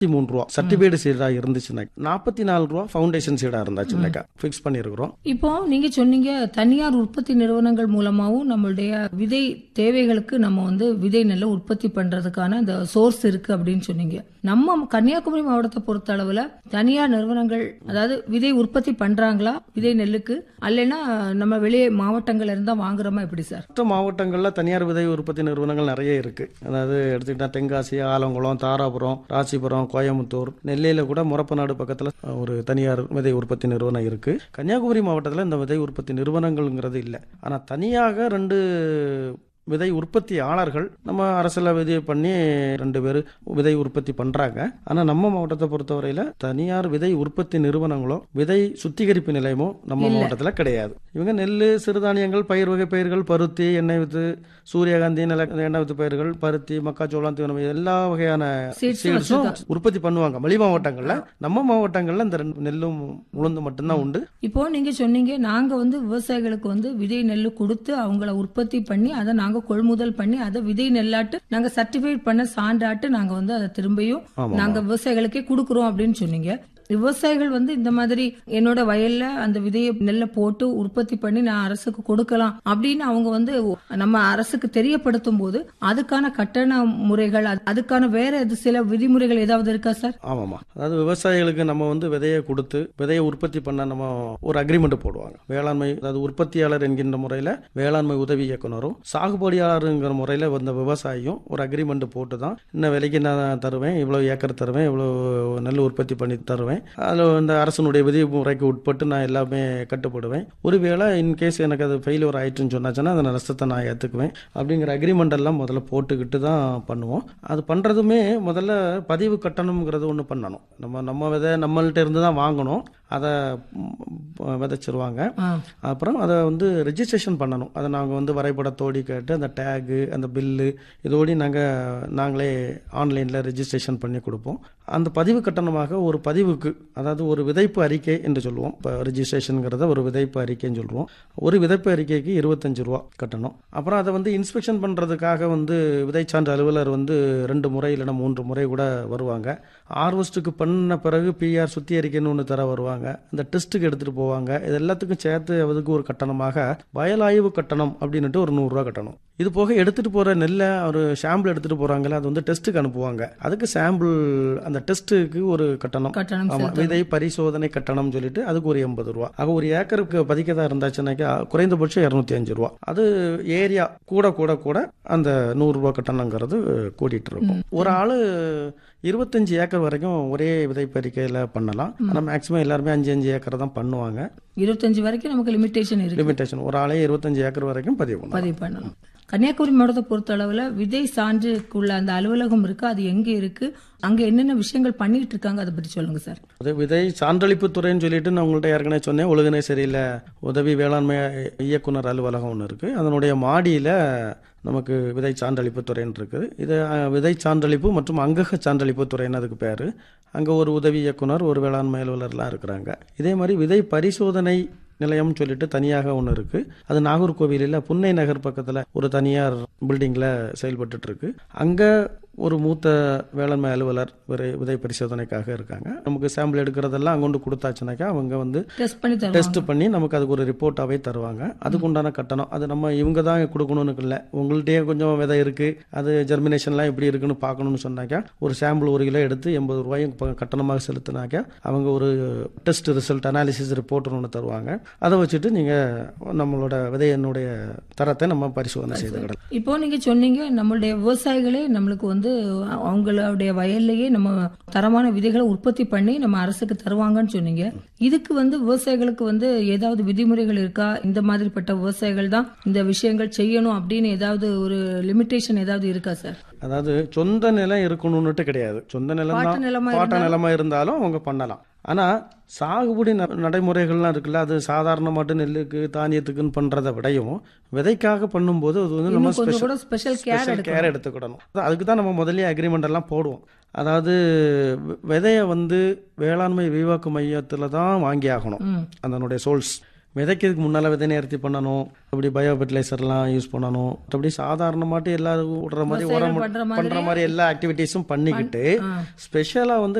மூணு ரூபா சர்டிஃபைடு சீடா இருந்துச்சுன்னா நாற்பத்தி நாலு ரூபா ஃபவுண்டேஷன் சீடா இருந்தாச்சுனாக்கா ஃபிக்ஸ் பண்ணியிருக்கிறோம் இப்போ நீங்க சொன்னீங்க தனியார் உற்பத்தி நிறுவனங்கள் மூலமாவும் நம்மளுடைய விதை தேவைகளுக்கு நம்ம வந்து விதை நெல்லை உற்பத்தி பண்றதுக்கான இந்த சோர்ஸ் இருக்கு அப்படின்னு சொன்னீங்க நம்ம கன்னியாகுமரி மாவட்டத்தை பொறுத்த அளவுல தனியார் நிறுவனங்கள் அதாவது விதை உற்பத்தி பண்றாங்களா விதை நெல்லுக்கு அல்லைன்னா நம்ம வெளியே மாவட்டங்கள்ல இருந்தா வாங்குறோமா எப்படி சார் மற்ற மாவட்டங்களில் தனியார் விதை உற்பத்தி நிறுவனங்கள் நிறைய இருக்கு அதாவது எடுத்துக்கிட்டா தென்காசி ஆலங்குளம் தாராபுரம் ராசிபுரம் கோயம்புத்தூர் நெல்லையில கூட முறப்பநாடு பக்கத்தில் ஒரு தனியார் விதை உற்பத்தி நிறுவனம் இருக்கு கன்னியாகுமரி மாவட்டத்தில் இந்த விதை உற்பத்தி நிறுவனங்கள்ங்கிறது இல்லை ஆனால் தனியாக ரெண்டு விதை உற்பத்தியாளர்கள் நம்ம அரசில் விதை பண்ணி ரெண்டு பேர் விதை உற்பத்தி பண்றாங்க ஆனா நம்ம மாவட்டத்தை பொறுத்தவரையில தனியார் விதை உற்பத்தி நிறுவனங்களோ விதை சுத்திகரிப்பு நிலையமோ நம்ம மாவட்டத்தில் கிடையாது இவங்க நெல் சிறுதானியங்கள் பயிர் வகை பயிர்கள் பருத்தி எண்ணெய் வித்து சூரியகாந்தி நில எண்ணெய் வித்து பயிர்கள் பருத்தி மக்காச்சோளம் தீவனம் எல்லா வகையான Seeds சீட்ஸும் உற்பத்தி பண்ணுவாங்க வெளி மாவட்டங்கள்ல நம்ம மாவட்டங்கள்ல இந்த ரெண்டு நெல்லும் உளுந்து மட்டும்தான் உண்டு இப்போ நீங்க சொன்னீங்க நாங்க வந்து விவசாயிகளுக்கு வந்து விதை நெல் கொடுத்து அவங்கள உற்பத்தி பண்ணி அதை நாங்க கொள்முதல் பண்ணி அதை விதை நெல்லாட்டு நாங்க சர்டிஃபைட் பண்ண சான்றாட்டு நாங்க வந்து அதை திரும்பியும் ஆமா. நாங்க விவசாயிகளுக்கே கொடுக்குறோம் அப்படின்னு சொன்னீங்க விவசாயிகள் வந்து இந்த மாதிரி என்னோட வயல்ல அந்த விதையை நெல்லை போட்டு உற்பத்தி பண்ணி நான் அரசுக்கு கொடுக்கலாம் அப்படின்னு அவங்க வந்து நம்ம அரசுக்கு தெரியப்படுத்தும் போது அதுக்கான கட்டண முறைகள் அது- அதுக்கான வேற எது சில விதிமுறைகள் ஏதாவது இருக்கா சார் ஆமாம்மா அதாவது விவசாயிகளுக்கு நம்ம வந்து விதையை கொடுத்து விதையை உற்பத்தி பண்ண நம்ம ஒரு அக்ரிமெண்ட் போடுவாங்க வேளாண்மை அதாவது உற்பத்தியாளர் என்கின்ற முறையில் வேளாண்மை உதவி இயக்குனரும் சாகுபடியாளருங்கிற முறையில் வந்த விவசாயியும் ஒரு அக்ரிமெண்ட் போட்டு தான் இன்ன விலைக்கு நான் தருவேன் இவ்வளோ ஏக்கர் தருவேன் இவ்வளோ நெல் உற்பத்தி பண்ணி தருவேன் அதில் இந்த அரசனுடைய விதிமுறைக்கு உட்பட்டு நான் எல்லாமே கட்டுப்படுவேன் ஒருவேளை இன்கேஸ் எனக்கு அது ஃபெயிலியர் ஆயிட்டுன்னு சொன்னாச்சுன்னா அந்த நஷ்டத்தை நான் ஏற்றுக்குவேன் அப்படிங்கிற அக்ரிமெண்ட் எல்லாம் முதல்ல போட்டுக்கிட்டு தான் பண்ணுவோம் அது பண்ணுறதுமே முதல்ல பதிவு கட்டணம்ங்கிறது ஒன்று பண்ணணும் நம்ம நம்ம விதை நம்மள்ட்ட இருந்து தான் வாங்கணும் அதை ம், விதைச்சிருவாங்க ஆ. அப்புறம் அதை வந்து ரெஜிஸ்ட்ரேஷன் பண்ணணும் அதை நாங்கள் வந்து வரைபடத்தோடி கேட்டு அந்த டேகு அந்த பில்லு இதோடி நாங்கள் நாங்களே ஆன்லைனில் ரெஜிஸ்ட்ரேஷன் பண்ணி கொடுப்போம் அந்த பதிவு கட்டணமாக ஒரு பதிவுக்கு அதாவது ஒரு விதைப்பு அறிக்கை என்று சொல்லுவோம் இப்போ ரெஜிஸ்ட்ரேஷனுங்கிறத ஒரு விதைப்பு அறிக்கைன்னு சொல்லுவோம் ஒரு விதைப்பு அறிக்கைக்கு இருபத்தஞ்சு ரூபா கட்டணும் அப்புறம் அதை வந்து இன்ஸ்பெக்ஷன் பண்ணுறதுக்காக வந்து விதைச்சான்று அலுவலர் வந்து ரெண்டு முறை இல்லைன்னா மூன்று முறை கூட வருவாங்க ஹார்வெஸ்ட்டுக்கு பண்ண பிறகு பிஆர் சுத்தி அறிக்கைன்னு ஒன்று தர வருவாங்க இந்த டெஸ்ட்டுக்கு எடுத்துகிட்டு போவாங்க இது எல்லாத்துக்கும் சேர்த்து அதுக்கு ஒரு கட்டணமாக வயலாய்வு கட்டணம் அப்படின்னுட்டு ஒரு நூறுரூவா கட்டணும் இது போக எடுத்துகிட்டு போகிற நெல்லை ஒரு சாம்பிள் எடுத்துகிட்டு போகிறாங்களே அது வந்து டெஸ்ட்டுக்கு அனுப்புவாங்க அதுக்கு சாம்பிள் அந்த டெஸ்ட்டுக்கு ஒரு கட்டணம் கட்டணம் ஆமா விதை பரிசோதனை கட்டணம் சொல்லிட்டு அதுக்கு ஒரு எண்பது ரூபா ஆக ஒரு ஏக்கருக்கு பதிக்கதா இருந்தாச்சுனாக்கா குறைந்தபட்சம் இரநூத்தி அஞ்சு ரூபா அது ஏரியா கூட கூட கூட அந்த நூறு ரூபா கட்டணங்கிறது கூட்டிட்டு இருக்கும் ஒரு ஆளு இருபத்தஞ்சு ஏக்கர் வரைக்கும் ஒரே விதை பறிக்கையில பண்ணலாம் ஆனா மேக்சிமம் எல்லாருமே அஞ்சு அஞ்சு ஏக்கர் தான் பண்ணுவாங்க இருபத்தஞ்சு வரைக்கும் நமக்கு லிமிட்டேஷன் இருக்கு லிமிட்டேஷன் ஒரு ஆளே இருபத்தஞ்சு ஏக்கர் வரைக்கும் பதிவு பண்ணலாம் பதிவு பண்ணணும் கன்னியாகுமரி மாவட்டத்தை பொறுத்த அளவுல விதை சான்றுக்குள்ள அந்த அலுவலகம் இருக்கு அது எங்க இருக்கு அங்க என்னென்ன விஷயங்கள் பண்ணிட்டு இருக்காங்க அதை பற்றி சொல்லுங்க சார் அது விதை சான்றளிப்பு துறைன்னு சொல்லிட்டு நான் உங்கள்கிட்ட ஏற்கனவே சொன்னேன் ஒழுங்கினை சரியில்லை உதவி வேளாண்மை இயக்குனர் அலுவலகம் ஒன்று இருக்குது அதனுடைய மாடியில் நமக்கு விதை சான்றளிப்பு துறைன்னு இருக்குது இது அஹ், விதை சான்றளிப்பு மற்றும் அங்கக சான்றளிப்பு துறைன்னு அதுக்கு பேர் அங்கே ஒரு உதவி இயக்குனர் ஒரு வேளாண்மை அலுவலர்லாம் இருக்கிறாங்க இதே மாதிரி விதை பரிசோதனை நிலையம்னு சொல்லிட்டு தனியாக ஒன்று இருக்கு அது நாகர்கோவிலில் புன்னை நகர் பக்கத்தில் ஒரு தனியார் பில்டிங்கில் செயல்பட்டுட்டு இருக்கு அங்கே ஒரு மூத்த வேளாண்மை அலுவலர் விதை விதை பரிசோதனைக்காக இருக்காங்க நமக்கு சாம்பிள் எடுக்கிறதெல்லாம் அங்கே கொண்டு கொடுத்தாச்சுனாக்கா அவங்க வந்து டெஸ்ட் பண்ணி தருவாங்க டெஸ்ட் பண்ணி நமக்கு அதுக்கு ஒரு ரிப்போர்ட்டாகவே தருவாங்க அதுக்கு உண்டான கட்டணம் அது நம்ம இவங்க தான் கொடுக்கணும்னு இல்லை உங்கள்கிட்டயே கொஞ்சம் விதை இருக்கு அது ஜெர்மினேஷன்லாம் எப்படி இருக்குன்னு பார்க்கணும்னு சொன்னாக்கா ஒரு சாம்பிள் ஒரு கிலோ எடுத்து எண்பது ரூபாயும் ப- கட்டணமாக செலுத்தினாக்கா அவங்க ஒரு டெஸ்ட் ரிசல்ட் அனாலிசிஸ் ரிப்போர்ட் ஒன்று தருவாங்க அதை வச்சுட்டு நீங்கள் நம்மளோட விதையினுடைய தரத்தை நம்ம பரிசோதனை செய்துக்கிடலாம் இப்போ நீங்க சொன்னீங்க நம்மளுடைய விவசாயிகளே நம்மளுக்கு வந்து அவங்களுடைய வயல்லையே நம்ம தரமான விதைகளை உற்பத்தி பண்ணி நம்ம அரசுக்கு தருவாங்கன்னு சொன்னீங்க இதுக்கு வந்து விவசாயிகளுக்கு வந்து ஏதாவது விதிமுறைகள் இருக்கா இந்த மாதிரிப்பட்ட விவசாயிகள் தான் இந்த விஷயங்கள் செய்யணும் அப்படின்னு ஏதாவது ஒரு லிமிட்டேஷன் ஏதாவது இருக்கா சார் அதாவது சொந்த நிலம் இருக்கணும்னுட்டு கிடையாது சொந்த நிலம் பாட்டு தான் நிலமா பாட்ட நிலமா இருந்தாலும் அவங்க பண்ணலாம் ஆனா சாகுபடி ந- நடைமுறைகள்லாம் இருக்குல்ல அது சாதாரணமாட்டு நெல்லுக்கு தானியத்துக்குன்னு பண்றதை விடையும் விதைக்காக பண்ணும்போது அது வந்து நம்ம இன்னும் கொஞ்சம் கூட ஸ்பெஷல் கேர் ஸ்பெஷல் கேர் எடுத்துக்கிடணும் அது- அதுக்கு தான் நம்ம முதல்லயே அக்ரிமெண்ட் எல்லாம் போடுவோம் அதாவது வி- விதைய வந்து வேளாண்மை விரிவாக்க மையத்துல தான் வாங்கி ஆகணும் ம் அதனுடைய சோல்ஸ் விதைக்கிறதுக்கு முன்னால விதை நேர்த்தி பண்ணணும் அப்படி பயோ ஃபெர்டிலைசர்லாம் யூஸ் பண்ணணும் அப்படி சாதாரணமாட்டு எல்லாரும் விடுற மாதிரி உரம் பண்ற பண்ற மாதிரி எல்லா ஆக்டிவிட்டீஸும் பண்ணிக்கிட்டு ஸ்பெஷலா வந்து